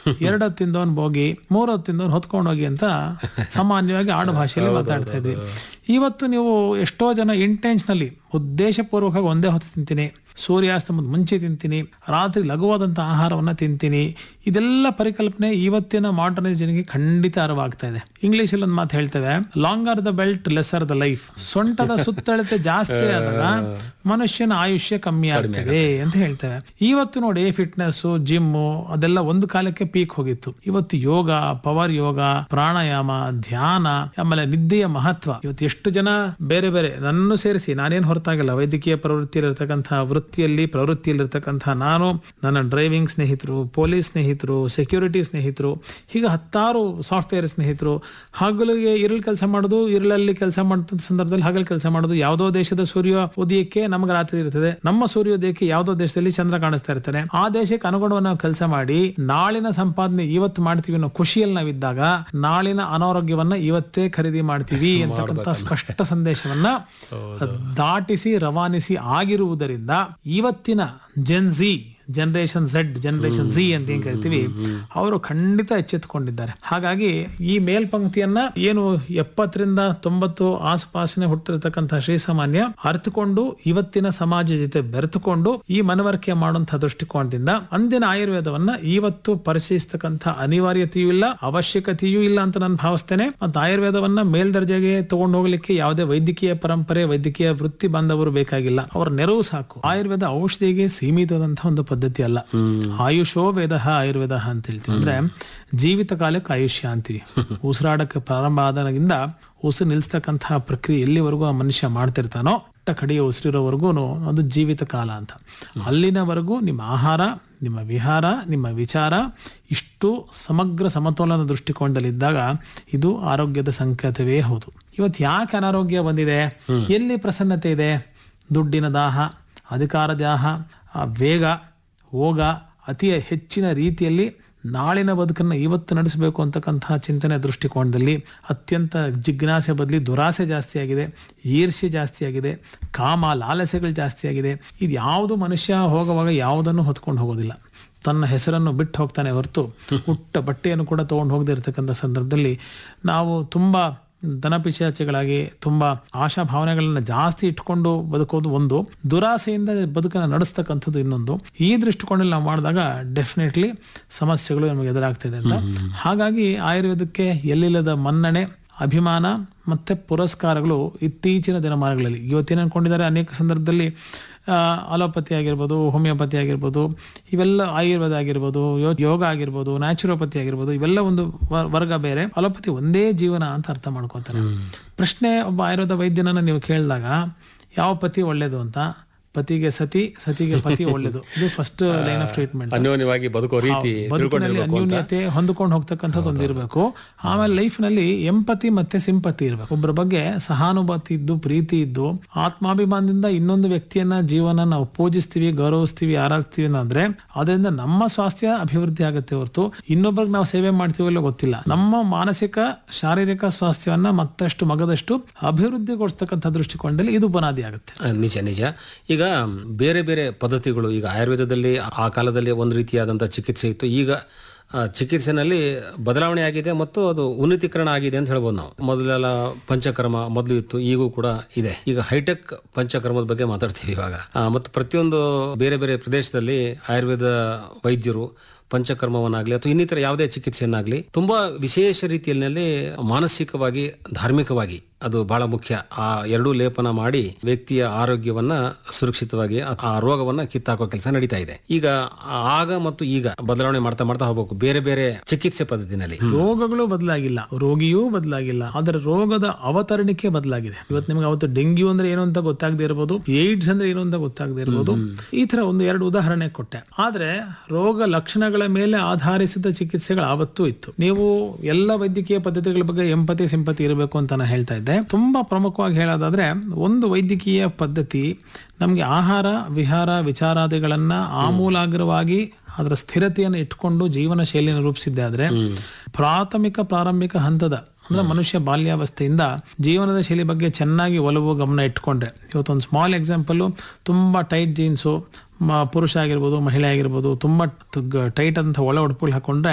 ಎರಡೊತ್ತು ತಿಂದವನ್ bogie ಮೂರೊತ್ತು ತಿಂದವನ್ ಹೊತ್ಕೊಂಡು ಹೋಗಿ ಅಂತ ಸಾಮಾನ್ಯವಾಗಿ ಆಡು ಭಾಷೆಯಲ್ಲಿ ಮಾತಾಡ್ತಾ ಇದ್ವಿ ಇವತ್ತು ನೀವು ಎಷ್ಟೋ ಜನ ಇಂಟೆನ್ಷನಲಿ ಉದ್ದೇಶಪೂರ್ವಕವಾಗಿ ಒಂದೇ ಹೊತ್ತು ತಿಂತೀನಿ ಸೂರ್ಯಾಸ್ತಮದ ಮುಂಚೆ ತಿಂತೀನಿ ರಾತ್ರಿ ಲಘುವಾದಂಥ ಆಹಾರವನ್ನ ತಿಂತೀನಿ ಇದೆಲ್ಲ ಪರಿಕಲ್ಪನೆ ಇವತ್ತಿನ ಮಾಡರ್ನ್ ಜನರಿಗೆ ಖಂಡಿತ ಅರಿವಾಗ್ತಾ ಇದೆ ಇಂಗ್ಲಿಷ್ ಅಲ್ಲಿ ಒಂದು ಮಾತು ಹೇಳ್ತೇವೆ longer the belt lesser the life ಸೊಂಟದ ಸುತ್ತಳತೆ ಜಾಸ್ತಿ ಆದಾಗ ಮನುಷ್ಯನ ಆಯುಷ್ಯ ಕಮ್ಮಿ ಆಗ್ತದೆ ಅಂತ ಹೇಳ್ತೇವೆ ಇವತ್ತು ನೋಡಿ ಫಿಟ್ನೆಸ್ ಜಿಮ್ಮು ಅದೆಲ್ಲ ಒಂದು ಕಾಲಕ್ಕೆ ಪೀಕ್ ಹೋಗಿತ್ತು ಇವತ್ತು ಯೋಗ ಪವರ್ ಯೋಗ ಪ್ರಾಣಾಯಾಮ ಧ್ಯಾನ ಆಮೇಲೆ ನಿದ್ದೆಯ ಮಹತ್ವ ಇವತ್ತು ಎಷ್ಟು ಜನ ಬೇರೆ ಬೇರೆ ನನ್ನನ್ನು ಸೇರಿಸಿ ನಾನೇನು ಹೊರತಾಗಿಲ್ಲ ವೈದ್ಯಕೀಯ ಪ್ರವೃತ್ತಿಯಲ್ಲಿರ್ತಕ್ಕಂತಹ ವೃತ್ತಿಯಲ್ಲಿ ಪ್ರವೃತ್ತಿಯಲ್ಲಿರ್ತಕ್ಕಂಥ ನಾನು ನನ್ನ ಡ್ರೈವಿಂಗ್ ಸ್ನೇಹಿತರು ಪೊಲೀಸ್ ಸ್ನೇಹಿತರು ಸೆಕ್ಯೂರಿಟಿ ಸ್ನೇಹಿತರು ಹೀಗೆ ಹತ್ತಾರು ಸಾಫ್ಟ್ವೇರ್ ಸ್ನೇಹಿತರು ಹಗಲಿಗೆ ಇರಲ್ ಕೆಲಸ ಮಾಡೋದು ಇರಲಲ್ಲಿ ಕೆಲಸ ಮಾಡಿದ ಸಂದರ್ಭದಲ್ಲಿ ಹಗಲ್ ಕೆಲಸ ಮಾಡೋದು ಯಾವುದೋ ದೇಶದ ಸೂರ್ಯ ಉದಯಕ್ಕೆ ನಮಗೆ ರಾತ್ರಿ ಇರ್ತದೆ ನಮ್ಮ ಸೂರ್ಯೋದಯಕ್ಕೆ ಯಾವುದೋ ದೇಶದಲ್ಲಿ ಚಂದ್ರ ಕಾಣಿಸ್ತಾ ಇರ್ತಾನೆ ಆ ದೇಶಕ್ಕೆ ಅನುಗುಣವಾಗಿ ನಾವು ಕೆಲಸ ಮಾಡಿ ನಾಳಿನ ಸಂಪಾದನೆ ಇವತ್ತು ಮಾಡ್ತೀವಿ ಅನ್ನೋ ಖುಷಿಯಲ್ಲಿ ನಾವಿದ್ದಾಗ ನಾಳಿನ ಅನಾರೋಗ್ಯವನ್ನ ಇವತ್ತೇ ಖರೀದಿ ಮಾಡ್ತೀವಿ ಅಂತಕ್ಕಂಥ ಸ್ಪಷ್ಟ ಸಂದೇಶವನ್ನ ದಾಟಿಸಿ ರವಾನಿಸಿ ಆಗಿರುವುದರಿಂದ ಇವತ್ತಿನ Gen Z generation Z generation G ಅಂತ ಏನ್ ಕರಿತೀವಿ ಅವರು ಖಂಡಿತ ಎಚ್ಚೆತ್ತುಕೊಂಡಿದ್ದಾರೆ ಹಾಗಾಗಿ ಈ ಮೇಲ್ಪಂಕ್ತಿಯನ್ನ ಏನು ಎಪ್ಪತ್ತರಿಂದ ತೊಂಬತ್ತು ಆಸುಪಾಸಿನ ಹುಟ್ಟಿರತಕ್ಕಂತಹ ಶ್ರೀಸಾಮಾನ್ಯ ಅರ್ಥಕೊಂಡು ಇವತ್ತಿನ ಸಮಾಜ ಜೊತೆ ಬೆರೆತುಕೊಂಡು ಈ ಮನವರಿಕೆ ಮಾಡುವಂತಹ ದೃಷ್ಟಿಕೋನದಿಂದ ಅಂದಿನ ಆಯುರ್ವೇದವನ್ನ ಇವತ್ತು ಪರಿಶೀಲಿಸತಕ್ಕಂಥ ಅನಿವಾರ್ಯತೆಯೂ ಇಲ್ಲ ಅವಶ್ಯಕತೆಯೂ ಇಲ್ಲ ಅಂತ ನಾನು ಭಾವಿಸ್ತೇನೆ ಮತ್ತು ಆಯುರ್ವೇದವನ್ನ ಮೇಲ್ದರ್ಜೆಗೆ ತಗೊಂಡು ಹೋಗ್ಲಿಕ್ಕೆ ಯಾವುದೇ ವೈದ್ಯಕೀಯ ಪರಂಪರೆ ವೈದ್ಯಕೀಯ ವೃತ್ತಿ ಬಾಂಧವರು ಬೇಕಾಗಿಲ್ಲ ಅವರ ನೆರವು ಸಾಕು ಆಯುರ್ವೇದ ಔಷಧಿಗೆ ಸೀಮಿತವಾದಂತಹ ಒಂದು ಪದ್ಧತಿ ಅಲ್ಲ ಆಯುಷೋ ವೇದ ಆಯುರ್ವೇದ ಅಂತ ಹೇಳ್ತೀವಿ ಅಂದ್ರೆ ಜೀವಿತ ಕಾಲಕ್ಕೆ ಆಯುಷ್ಯ ಅಂತೀವಿ ಉಸಿರಾಡಕ್ಕೆ ಪ್ರಾರಂಭ ಆದಾಗಿಂದ ಉಸಿರು ನಿಲ್ಸ್ತಕ್ಕಂತಹ ಪ್ರಕ್ರಿಯೆ ಎಲ್ಲಿವರೆಗೂ ಆ ಮನುಷ್ಯ ಮಾಡ್ತಿರ್ತಾನೋ ಅಟ್ಟ ಕಡೆಯ ಉಸಿರಿರೋವರೆಗೂ ಅದು ಜೀವಿತ ಕಾಲ ಅಂತ ಅಲ್ಲಿನವರೆಗೂ ನಿಮ್ಮ ಆಹಾರ ನಿಮ್ಮ ವಿಹಾರ ನಿಮ್ಮ ವಿಚಾರ ಇಷ್ಟು ಸಮಗ್ರ ಸಮತೋಲನ ದೃಷ್ಟಿಕೋನದಲ್ಲಿದ್ದಾಗ ಇದು ಆರೋಗ್ಯದ ಸಂಕೇತವೇ ಹೌದು ಇವತ್ತು ಯಾಕೆ ಅನಾರೋಗ್ಯ ಬಂದಿದೆ ಎಲ್ಲಿ ಪ್ರಸನ್ನತೆ ಇದೆ ದುಡ್ಡಿನ ದಾಹ ಅಧಿಕಾರ ದಾಹ ಆ ವೇಗ ಹೋಗ ಅತಿ ಹೆಚ್ಚಿನ ರೀತಿಯಲ್ಲಿ ನಾಳಿನ ಬದುಕನ್ನು ಇವತ್ತು ನಡೆಸಬೇಕು ಅಂತಕ್ಕಂತಹ ಚಿಂತನೆ ದೃಷ್ಟಿಕೋನದಲ್ಲಿ ಅತ್ಯಂತ ಜಿಜ್ಞಾಸೆ ಬದಲಿ ದುರಾಸೆ ಜಾಸ್ತಿ ಆಗಿದೆ ಈರ್ಷ್ಯೆ ಜಾಸ್ತಿ ಆಗಿದೆ ಕಾಮ ಲಾಲಸೆಗಳು ಜಾಸ್ತಿ ಆಗಿದೆ ಇದು ಯಾವುದು ಮನುಷ್ಯ ಹೋಗುವಾಗ ಯಾವುದನ್ನು ಹೊತ್ಕೊಂಡು ಹೋಗೋದಿಲ್ಲ ತನ್ನ ಹೆಸರನ್ನು ಬಿಟ್ಟು ಹೋಗ್ತಾನೆ ಹೊರತು ಹುಟ್ಟ ಬಟ್ಟೆಯನ್ನು ಕೂಡ ತಗೊಂಡು ಹೋಗದೇ ಇರತಕ್ಕಂಥ ಸಂದರ್ಭದಲ್ಲಿ ನಾವು ತುಂಬಾ ದನಪಿಶಾಚಿಗಳಾಗಿ ತುಂಬಾ ಆಶಾ ಭಾವನೆಗಳನ್ನ ಜಾಸ್ತಿ ಇಟ್ಕೊಂಡು ಬದುಕೋದು ಒಂದು ದುರಾಸೆಯಿಂದ ಬದುಕನ್ನು ನಡೆಸ್ತಕ್ಕಂಥದ್ದು ಇನ್ನೊಂದು ಈ ದೃಷ್ಟಿಕೋನಲ್ಲಿ ನಾವು ಮಾಡಿದಾಗ ಡೆಫಿನೆಟ್ಲಿ ಸಮಸ್ಯೆಗಳು ನಮಗೆ ಎದುರಾಗ್ತಿದೆ ಅಂತ ಹಾಗಾಗಿ ಆಯುರ್ವೇದಕ್ಕೆ ಎಲ್ಲಿಲ್ಲದ ಮನ್ನಣೆ ಅಭಿಮಾನ ಮತ್ತೆ ಪುರಸ್ಕಾರಗಳು ಇತ್ತೀಚಿನ ದಿನಮಾನಗಳಲ್ಲಿ ಇವತ್ತೇನು ಅನ್ಕೊಂಡಿದ್ದಾರೆ ಅನೇಕ ಸಂದರ್ಭದಲ್ಲಿ ಅಲೋಪತಿ ಆಗಿರ್ಬೋದು ಹೋಮಿಯೋಪತಿ ಆಗಿರ್ಬೋದು ಇವೆಲ್ಲ ಆಯುರ್ವೇದ ಆಗಿರ್ಬೋದು ಯೋಗ ಆಗಿರ್ಬೋದು ನ್ಯಾಚುರೋಪತಿ ಆಗಿರ್ಬೋದು ಇವೆಲ್ಲ ಒಂದು ವರ್ಗ ಬೇರೆ ಅಲೋಪತಿ ಒಂದೇ ಜೀವನ ಅಂತ ಅರ್ಥ ಮಾಡ್ಕೋತಾರೆ ಪ್ರಶ್ನೆ ಒಬ್ಬ ಆಯುರ್ವೇದ ವೈದ್ಯನನ್ನ ನೀವು ಕೇಳಿದಾಗ ಯಾವ ಪತಿ ಒಳ್ಳೇದು ಅಂತ ಪತಿಗೆ ಸತಿ ಸತಿಗೆ ಪತಿ ಒಳ್ಳೇದು ಇದು ಫಸ್ಟ್ ಲೈನ್ ಆಫ್ ಟ್ರೀಟ್ಮೆಂಟ್ ಅನ್ಯೋನ್ಯವಾಗಿ ಬದುಕೋ ರೀತಿ ಬದುಕಿನಲ್ಲಿ ಅನ್ಯೂನ್ಯತೆ ಹೊಂದ್ಕೊಂಡು ಹೋಗ್ತಕ್ಕಂಥದ್ದು ಒಂದಿರಬೇಕು ಆಮೇಲೆ ಲೈಫ್ ನಲ್ಲಿ ಎಂಪತಿ ಮತ್ತೆ ಸಿಂಪತಿ ಇರಬೇಕು ಒಬ್ಬರ ಬಗ್ಗೆ ಸಹಾನುಭೂತಿ ಇದ್ದು ಪ್ರೀತಿ ಇದ್ದು ಆತ್ಮಾಭಿಮಾನದಿಂದ ಇನ್ನೊಂದು ವ್ಯಕ್ತಿಯನ್ನ ಜೀವನ ನಾವು ಪೂಜಿಸ್ತೀವಿ ಗೌರವಿಸ್ತೀವಿ ಆರಾಧಿಸ್ತೀವಿ ಅಂದ್ರೆ ಅದರಿಂದ ನಮ್ಮ ಸ್ವಾಸ್ಥ್ಯ ಅಭಿವೃದ್ಧಿ ಆಗುತ್ತೆ ಹೊರತು ಇನ್ನೊಬ್ಬರಿಗೆ ನಾವು ಸೇವೆ ಮಾಡ್ತೀವೋ ಇಲ್ಲ ಗೊತ್ತಿಲ್ಲ ನಮ್ಮ ಮಾನಸಿಕ ಶಾರೀರಿಕ ಸ್ವಾಸ್ಥ್ಯವನ್ನ ಮತ್ತಷ್ಟು ಮಗದಷ್ಟು ಅಭಿವೃದ್ಧಿಗೊಳಿಸ್ತಕ್ಕಂಥ ದೃಷ್ಟಿಕೋನದಲ್ಲಿ ಇದು ಬುನಾದಿ ಆಗುತ್ತೆ ಆ, ನಿಜ ನಿಜ ಈಗ ಬೇರೆ ಬೇರೆ ಪದ್ಧತಿಗಳು ಈಗ ಆಯುರ್ವೇದದಲ್ಲಿ ಆ ಕಾಲದಲ್ಲಿ ಒಂದು ರೀತಿಯಾದಂಥ ಚಿಕಿತ್ಸೆ ಇತ್ತು ಈಗ ಆ, ಚಿಕಿತ್ಸೆನಲ್ಲಿ ಬದಲಾವಣೆ ಆಗಿದೆ ಮತ್ತು ಅದು ಉನ್ನತೀಕರಣ ಆಗಿದೆ ಅಂತ ಹೇಳ್ಬೋದು ನಾವು ಮೊದಲೆಲ್ಲ ಪಂಚಕರ್ಮ ಮೊದಲು ಇತ್ತು ಈಗೂ ಕೂಡ ಇದೆ ಈಗ ಹೈಟೆಕ್ ಪಂಚಕರ್ಮದ ಬಗ್ಗೆ ಮಾತಾಡ್ತೀವಿ ಇವಾಗ ಆ, ಮತ್ತು ಪ್ರತಿಯೊಂದು ಬೇರೆ ಬೇರೆ ಪ್ರದೇಶದಲ್ಲಿ ಆಯುರ್ವೇದ ವೈದ್ಯರು ಪಂಚಕರ್ಮವನ್ನಾಗ್ಲಿ ಅಥವಾ ಇನ್ನಿತರ ಯಾವುದೇ ಚಿಕಿತ್ಸೆಯನ್ನಾಗ್ಲಿ ತುಂಬಾ ವಿಶೇಷ ರೀತಿಯಲ್ಲಿ ಮಾನಸಿಕವಾಗಿ ಧಾರ್ಮಿಕವಾಗಿ ಅದು ಬಹಳ ಮುಖ್ಯ ಆ ಎರಡೂ ಲೇಪನ ಮಾಡಿ ವ್ಯಕ್ತಿಯ ಆರೋಗ್ಯವನ್ನ ಸುರಕ್ಷಿತವಾಗಿ ಆ- ಆ ರೋಗವನ್ನ ಕಿತ್ತಾಕೋ ಕೆಲಸ ನಡೀತಾ ಇದೆ ಈಗ ಆಗ ಮತ್ತು ಈಗ ಬದಲಾವಣೆ ಮಾಡ್ತಾ ಮಾಡ್ತಾ ಹೋಗ್ಬೇಕು ಬೇರೆ ಬೇರೆ ಚಿಕಿತ್ಸೆ ಪದ್ಧತಿನಲ್ಲಿ ರೋಗಗಳು ಬದಲಾಗಿಲ್ಲ ರೋಗಿಯೂ ಬದಲಾಗಿಲ್ಲ ಆದರೆ ರೋಗದ ಅವತರಣಿಕೆ ಬದಲಾಗಿದೆ ಇವತ್ತು ನಿಮ್ಗೆ ಅವತ್ತು ಡೆಂಗ್ಯೂ ಅಂದ್ರೆ ಏನು ಅಂತ ಗೊತ್ತಾಗದೆ ಇರಬಹುದು ಏಡ್ಸ್ ಅಂದ್ರೆ ಏನು ಅಂತ ಗೊತ್ತಾಗದೆ ಇರಬಹುದು ಈ ತರ ಒಂದು ಎರಡು ಉದಾಹರಣೆ ಕೊಟ್ಟೆ ಆದ್ರೆ ರೋಗ ಲಕ್ಷಣಗಳ ಮೇಲೆ ಆಧಾರಿಸಿದ ಚಿಕಿತ್ಸೆಗಳು ಆವತ್ತೂ ಇತ್ತು ನೀವು ಎಲ್ಲ ವೈದ್ಯಕೀಯ ಪದ್ಧತಿಗಳ ಬಗ್ಗೆ ಎಂಪತಿ ಸಿಂಪತಿ ಇರಬೇಕು ಅಂತ ನಾನು ಹೇಳ್ತಾ ಇದ್ದೆ ತುಂಬಾ ಪ್ರಮುಖವಾಗಿ ಹೇಳೋದಾದ್ರೆ ಒಂದು ವೈದ್ಯಕೀಯ ಪದ್ಧತಿ ನಮ್ಗೆ ಆಹಾರ ವಿಹಾರ ವಿಚಾರಾದಿಗಳನ್ನ ಆಮೂಲಾಗ್ರವಾಗಿ ಅದರ ಸ್ಥಿರತೆಯನ್ನು ಇಟ್ಕೊಂಡು ಜೀವನ ಶೈಲಿಯನ್ನು ರೂಪಿಸಿದ್ದೆ ಆದ್ರೆ ಪ್ರಾಥಮಿಕ ಪ್ರಾರಂಭಿಕ ಹಂತದ ಅಂದ್ರೆ ಮನುಷ್ಯ ಬಾಲ್ಯಾವಸ್ಥೆಯಿಂದ ಜೀವನದ ಶೈಲಿ ಬಗ್ಗೆ ಚೆನ್ನಾಗಿ ಒಲವು ಗಮನ ಇಟ್ಕೊಂಡ್ರೆ ಇವತ್ತೊಂದು ಸ್ಮಾಲ್ ಎಕ್ಸಾಂಪಲ್ ತುಂಬಾ ಟೈಟ್ ಜೀನ್ಸು ಪುರುಷ ಆಗಿರ್ಬೋದು ಮಹಿಳೆ ಆಗಿರ್ಬೋದು ತುಂಬಾ ಟೈಟ್ ಅಂತ ಒಳ ಉಡುಪುಗಳು ಹಾಕೊಂಡ್ರೆ